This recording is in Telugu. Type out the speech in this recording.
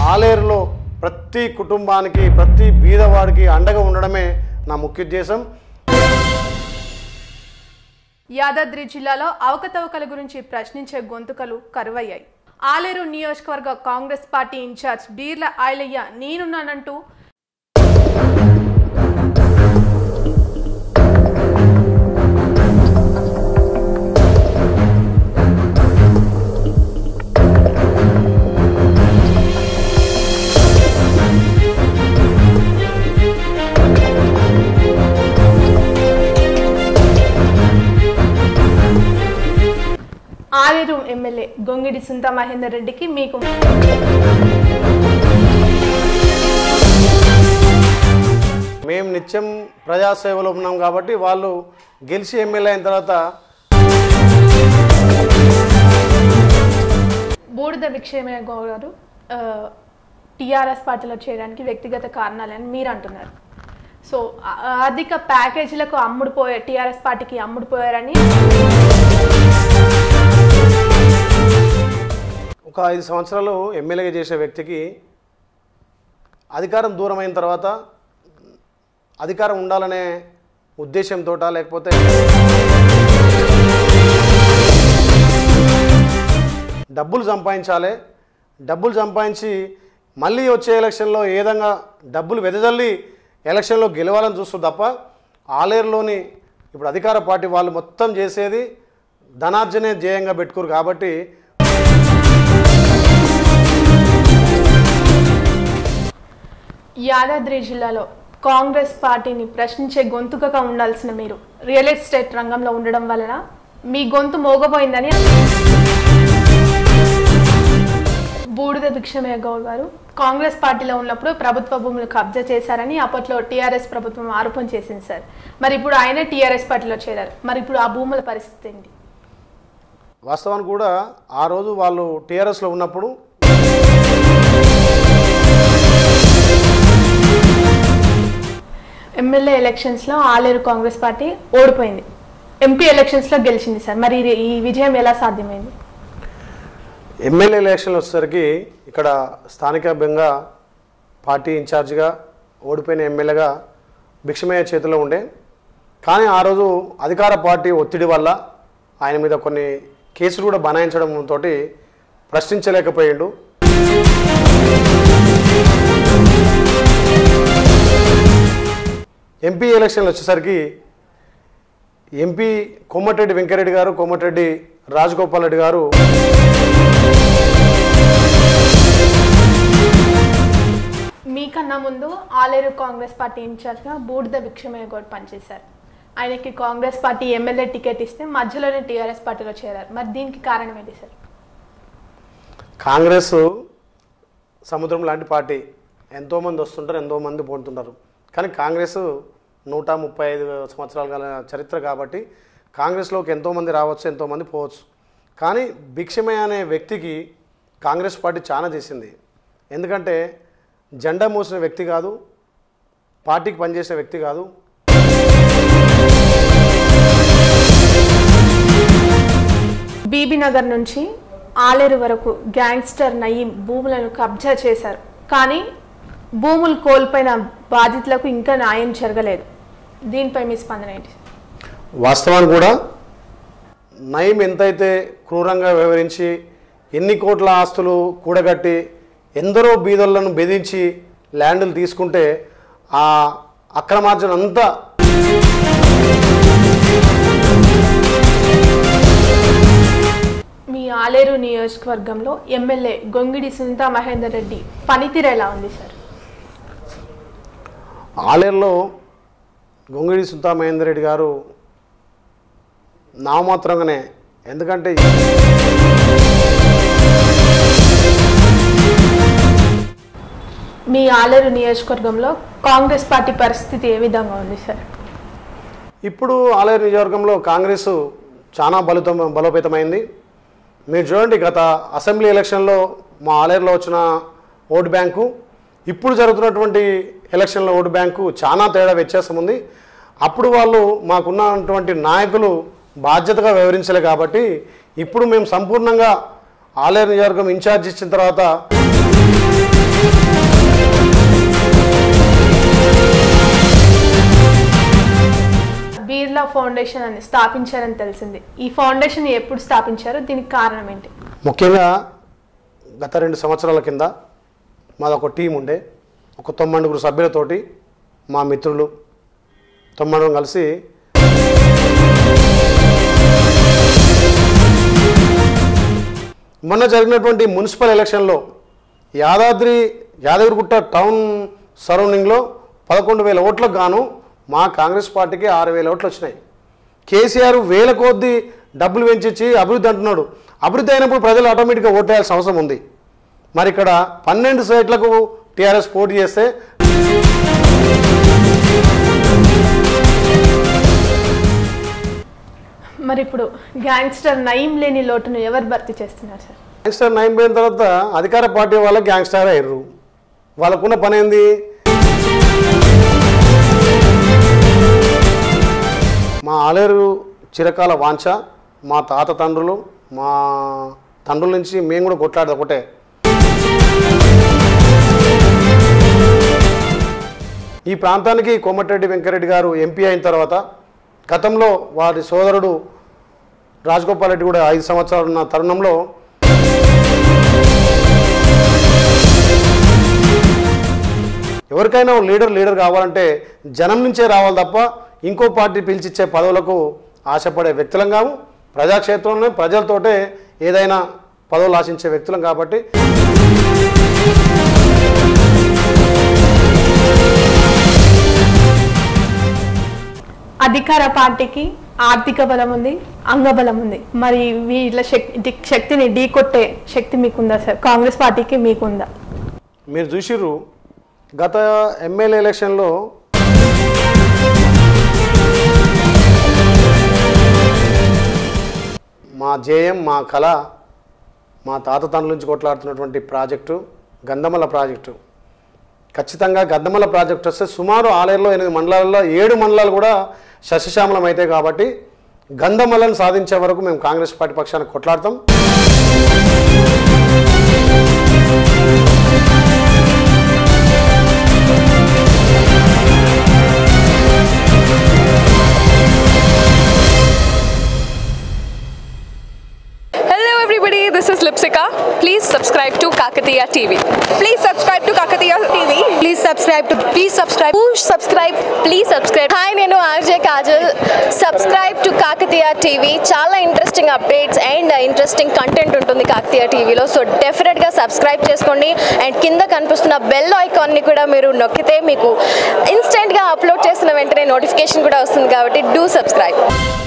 ఆలేరులో ప్రతి కుటుంబానికి ప్రతి బీదవాడికి అండగా ఉండడమే నా ముఖ్య ఉద్దేశం యాదాద్రి జిల్లాలో అవకతవకల గురించి ప్రశ్నించే గొంతుకలు కరువయ్యాయి ఆలేరు నియోజకవర్గ కాంగ్రెస్ పార్టీ ఇన్ఛార్జ్ బీర్ల ఆయలయ్య నేనున్నానంటూ ఆలేరు ఎమ్మెల్యే గొంగిడి సుంతా మహేందర్ రెడ్డికి మీకు మేము నిత్యం ప్రజాసేవలో ఉన్నాం కాబట్టి వాళ్ళు గెలిచి ఎమ్మెల్యే అయిన తర్వాత బూడిద విక్షేమయ్య గౌడ్ గారు టీఆర్ఎస్ పార్టీలో చేయడానికి వ్యక్తిగత కారణాలని మీరు అంటున్నారు సో ఆ- అధిక ప్యాకేజీలకు అమ్ముడుపోయే టీఆర్ఎస్ పార్టీకి అమ్ముడుపోయారని ఒక ఐదు సంవత్సరాలు ఎమ్మెల్యేగా చేసే వ్యక్తికి అధికారం దూరం అయిన తర్వాత అధికారం ఉండాలనే ఉద్దేశంతో లేకపోతే డబ్బులు సంపాదించాలి డబ్బులు సంపాదించి మళ్ళీ వచ్చే ఎలక్షన్లో ఏ విధంగా డబ్బులు వెదజల్లి ఎలక్షన్లో గెలవాలని చూస్తూ తప్ప ఆలేరులోని ఇప్పుడు అధికార పార్టీ వాళ్ళు మొత్తం చేసేది ధనార్జనే ధ్యేయంగా పెట్టుకోరు కాబట్టి యాదాద్రి జిల్లాలో కాంగ్రెస్ పార్టీని ప్రశ్నించే గొంతుకగా ఉండాల్సిన మీరు రియల్ ఎస్టేట్ రంగంలో ఉండడం వలన మీ గొంతు మోగపోయిందని బూడిద భిక్షమయ్య గౌడ్ గారు కాంగ్రెస్ పార్టీలో ఉన్నప్పుడు ప్రభుత్వ భూములు కబ్జా చేశారని అప్పట్లో టీఆర్ఎస్ ప్రభుత్వం ఆరోపణ చేసింది సార్ మరి ఇప్పుడు ఆయనే టీఆర్ఎస్ పార్టీలో చేరారు మరి ఇప్పుడు ఆ భూముల పరిస్థితి ఏంటి వాస్తవానికి కూడా ఆ రోజు వాళ్ళు టీఆర్ఎస్లో ఉన్నప్పుడు ఎమ్మెల్యే ఎలక్షన్స్లో ఆలేరు కాంగ్రెస్ పార్టీ ఓడిపోయింది ఎంపీ ఎలక్షన్స్లో గెలిచింది సార్ మరి ఇది- ఈ విజయం ఎలా సాధ్యమైంది ఎమ్మెల్యే ఎలక్షన్లు వచ్చేసరికి ఇక్కడ స్థానికంగా పార్టీ ఇన్ఛార్జిగా ఓడిపోయిన ఎమ్మెల్యేగా భిక్షమయ్య చేతిలో ఉండే కానీ ఆ రోజు అధికార పార్టీ ఒత్తిడి వల్ల ఆయన మీద కొన్ని కేసులు కూడా బనాయించడంతో ప్రశ్నించలేకపోయిండు ఎంపీ ఎలక్షన్లు వచ్చేసరికి ఎంపీ కోమటిరెడ్డి వెంకరెడ్డి గారు కోమటిరెడ్డి రాజగోపాల్ రెడ్డి గారు మీకన్నా ముందు ఆలేరు కాంగ్రెస్ పార్టీ ఇన్ఛార్జ్గా బూడిద విక్షమయ్య గౌడ్ పనిచేశారు ఆయనకి కాంగ్రెస్ పార్టీ ఎమ్మెల్యే టికెట్ ఇస్తే మధ్యలోనే టీఆర్ఎస్ పార్టీలో చేరారు మరి దీనికి కారణం ఏంటి సార్ కాంగ్రెస్ సముద్రం లాంటి పార్టీ ఎంతోమంది వస్తుంటారు ఎంతోమంది పోతుంటారు కానీ కాంగ్రెస్ నూట ముప్పై ఐదు సంవత్సరాల గల చరిత్ర కాబట్టి కాంగ్రెస్లోకి ఎంతోమంది రావచ్చు ఎంతోమంది పోవచ్చు కానీ భిక్షమయ్య అనే వ్యక్తికి కాంగ్రెస్ పార్టీ చాలా చేసింది ఎందుకంటే జెండా మోసిన వ్యక్తి కాదు పార్టీకి పనిచేసిన వ్యక్తి కాదు బీబీ నగర్ నుంచి ఆలేరు వరకు గ్యాంగ్స్టర్ నయీం భూములను కబ్జా చేశారు కానీ భూములు కోల్పోయిన బాధితులకు ఇంకా న్యాయం జరగలేదు దీనిపై మీ స్పందన ఏంటి వాస్తవానికి కూడా నయం ఎంతైతే క్రూరంగా వ్యవహరించి ఎన్ని కోట్ల ఆస్తులు కూడగట్టి ఎందరో బీదలను బెదిరించి ల్యాండ్లు తీసుకుంటే ఆ అక్రమార్జన అంతా మీ ఆలేరు నియోజకవర్గంలో ఎమ్మెల్యే గొంగిడి సునీతా మహేందర్ రెడ్డి పనితీరు ఎలా ఉంది సార్ ఆలేరులో గొంగిడి సుతా మహేందర్ రెడ్డి గారు నామమాత్రంగానే ఎందుకంటే మీ ఆలేరు నియోజకవర్గంలో కాంగ్రెస్ పార్టీ పరిస్థితి ఏ విధంగా ఉంది సార్ ఇప్పుడు ఆలయ నియోజకవర్గంలో కాంగ్రెస్ చాలా బలితం బలోపేతమైంది మీరు చూడండి గత అసెంబ్లీ ఎలక్షన్లో మా ఆలయంలో వచ్చిన ఓటు బ్యాంకు ఇప్పుడు జరుగుతున్నటువంటి ఎలక్షన్లో ఓటు బ్యాంకు చాలా తేడా వ్యత్యాసం ఉంది అప్పుడు వాళ్ళు మాకున్నటువంటి నాయకులు బాధ్యతగా వ్యవహరించలే కాబట్టి ఇప్పుడు మేము సంపూర్ణంగా ఆలయ నియోజకవర్గం ఇన్ఛార్జ్ ఇచ్చిన తర్వాత ఫౌండేషన్ అని స్థాపించారని తెలిసింది ఈ ఫౌండేషన్ ఎప్పుడు స్థాపించారు దీనికి కారణం ఏంటి ముఖ్యంగా గత రెండు సంవత్సరాల కింద మాది ఒక టీం ఉండే ఒక తొమ్మిడుగురు సభ్యులతోటి మా మిత్రులు తొమ్మిది కలిసి మొన్న జరిగినటువంటి మున్సిపల్ ఎలక్షన్లో యాదాద్రి యాదగిరిగుట్ట టౌన్ సరౌండింగ్లో పదకొండు వేల ఓట్లకు గాను మా కాంగ్రెస్ పార్టీకి ఆరు వేల ఓట్లు వచ్చినాయి కేసీఆర్ వేల కొద్దీ డబ్బులు పెంచిచ్చి అభివృద్ధి అంటున్నాడు అభివృద్ధి అయినప్పుడు ప్రజలు ఆటోమేటిక్గా ఓటేయాల్సిన అవసరం ఉంది మరి ఇక్కడ పన్నెండు సైట్లకు టీఆర్ఎస్ పోటీ చేస్తే మరి ఇప్పుడు గ్యాంగ్స్టర్ నయీం లేని లోటును ఎవరు భర్తీ చేస్తున్నారు సార్ గ్యాంగ్స్టర్ నయం పోయిన తర్వాత అధికార పార్టీ వాళ్ళ గ్యాంగ్స్టర్ అయ్యారు వాళ్ళకున్న పని ఏంది మా ఆలేరు చిరకాల వాంఛ మా తాత తండ్రులు మా తండ్రుల నుంచి మేము కూడా కొట్లాడేది ఒకటే ఈ ప్రాంతానికి కోమటిరెడ్డి వెంకరెడ్డి గారు ఎంపీ అయిన తర్వాత గతంలో వారి సోదరుడు రాజగోపాల్ రెడ్డి కూడా ఐదు సంవత్సరాలు ఉన్న తరుణంలో ఎవరికైనా ఓ లీడర్ లీడర్ కావాలంటే జనం నుంచే రావాలి తప్ప ఇంకో పార్టీ పిలిచిచ్చే పదవులకు ఆశపడే వ్యక్తులం కాము ప్రజాక్షేత్రంలో ప్రజలతోటే ఏదైనా పదవులు ఆశించే వ్యక్తులం కాబట్టి అధికార పార్టీకి ఆర్థిక బలం ఉంది అంగబలం ఉంది మరి వీళ్ళ శక్తి శక్తిని ఢీకొట్టే శక్తి మీకుందా సార్ కాంగ్రెస్ పార్టీకి మీకుందా మీరు చూసిర్రు గత ఎమ్మెల్యే ఎలక్షన్లో మా జేఎం మా కళ మా తాత తండ్రుల నుంచి కొట్లాడుతున్నటువంటి ప్రాజెక్టు గంధమల ప్రాజెక్టు ఖచ్చితంగా గంధమల ప్రాజెక్టు వస్తే సుమారు ఆలేరులో ఎనిమిది మండలాల్లో ఏడు మండలాలు కూడా సస్యశ్యామలం అవుతాయి కాబట్టి గంధమలను సాధించే వరకు మేము కాంగ్రెస్ పార్టీ పక్షాన్ని కొట్లాడతాం Hello everybody, this is Lipsika. Please subscribe to Kakatiya TV. Please subscribe to Kakatiya TV. Please subscribe to please subscribe subscribe please subscribe hi నేను RJ Kajal subscribe to Kakatiya TV చాలా interesting updates and interesting content ఉంటుంది కాకతీయ టీవీలో సో డెఫినెట్గా సబ్స్క్రైబ్ చేసుకోండి అండ్ కింద కనిపిస్తున్న బెల్ ఐకాన్ని కూడా మీరు నొక్కితే మీకు ఇన్స్టెంట్గా అప్లోడ్ చేసిన వెంటనే నోటిఫికేషన్ కూడా వస్తుంది కాబట్టి డూ సబ్స్క్రైబ్